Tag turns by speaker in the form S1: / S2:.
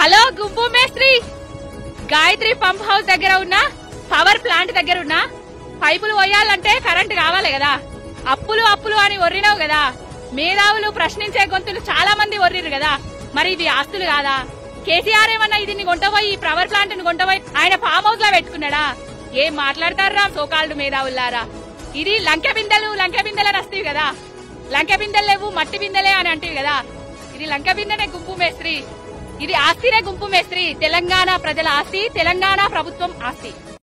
S1: hello గుంపు మేస్త్రి Gayatri pump house దగ్గర ఉన్న పవర్ ప్లాంట్ దగ్గర ఉన్న పైపులు పోయాలంటే కరెంట్ కావాలి కదా అప్పులు అప్పులు అని ఒర్రినావు కదా మేధావులు ప్రశ్నించే గొంతులు చాలా మంది ఒర్రిరు కదా మరి ఇవి ఆస్తులు కాదా కేసీఆర్ ఏమన్నా ఇది కొంటపోయి ఈ పవర్ ప్లాంట్ ని కొంటపోయి ఆయన ఫామ్ హౌస్ లో పెట్టుకున్నాడా ఏం మాట్లాడతారా సోకాల్డ్ మేధావులారా ఇది లంకె బిందెలు లంకె బిందెలని వస్తాయి కదా లంకె బిందెలు లేవు మట్టి బిందెలే అని అంటివి కదా ఇది లంకె బిందెనే గుంపు మేస్త్రి ఇది ఆస్తినే గుంపు మేస్త్రి తెలంగాణ ప్రజల ఆస్తి తెలంగాణ ప్రభుత్వం ఆస్తి